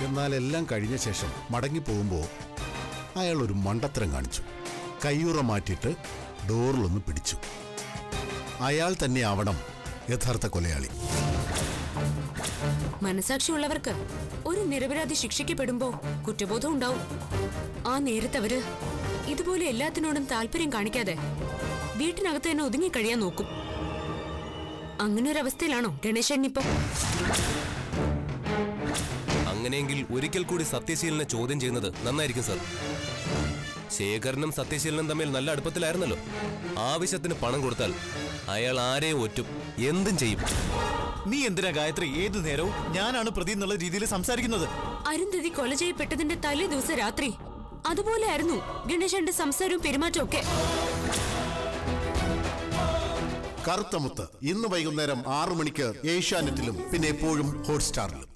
എന്നാൽ എല്ലാം കഴിഞ്ഞ ശേഷം മടങ്ങി പോകുമ്പോൾ അയാൾ ഒരു മണ്ടത്തരം കാണിച്ചു കയ്യുറ മാറ്റിയിട്ട് ഡോറിലൊന്ന് പിടിച്ചു അയാൾ തന്നെ ആവണം യഥാർത്ഥ കൊലയാളി മനസാക്ഷിയുള്ളവർക്ക് ഒരു നിരപരാധി ശിക്ഷിക്കപ്പെടുമ്പോ കുറ്റബോധം ഉണ്ടാവും ആ നേരത്തവര് ഇതുപോലെ എല്ലാത്തിനോടും താല്പര്യം കാണിക്കാതെ വീട്ടിനകത്ത് തന്നെ ഒതുങ്ങി കഴിയാൻ നോക്കും അങ്ങനെ ഒരു അവസ്ഥയിലാണോ ഗണേശൻ ഇപ്പൊ അങ്ങനെയെങ്കിൽ ഒരിക്കൽ കൂടി സത്യശീലനെ ചോദ്യം ചെയ്യുന്നത് നന്നായിരിക്കും സർ ശേഖരനും സത്യശീലനും തമ്മിൽ നല്ല അടുപ്പത്തിലായിരുന്നല്ലോ ആവശ്യത്തിന് പണം കൊടുത്താൽ അയാൾ ആരെയും ഒറ്റും എന്തും ചെയ്യും നീ എന്തിനാ ഗായത്രി ഏതു നേരവും ഞാനാണ് പ്രതി എന്നുള്ള രീതിയിൽ സംസാരിക്കുന്നത് അരുന്ധതി കൊല ചെയ്യപ്പെട്ടതിന്റെ തലേ ദിവസം രാത്രി അതുപോലെയായിരുന്നു ഗണേശന്റെ സംസാരവും പെരുമാറ്റവും ഒക്കെ കറുത്തമുത്ത് ഇന്ന് വൈകുന്നേരം ആറു മണിക്ക് ഏഷ്യാനെറ്റിലും പിന്നെ എപ്പോഴും ഹോട്ട്സ്റ്റാറിലും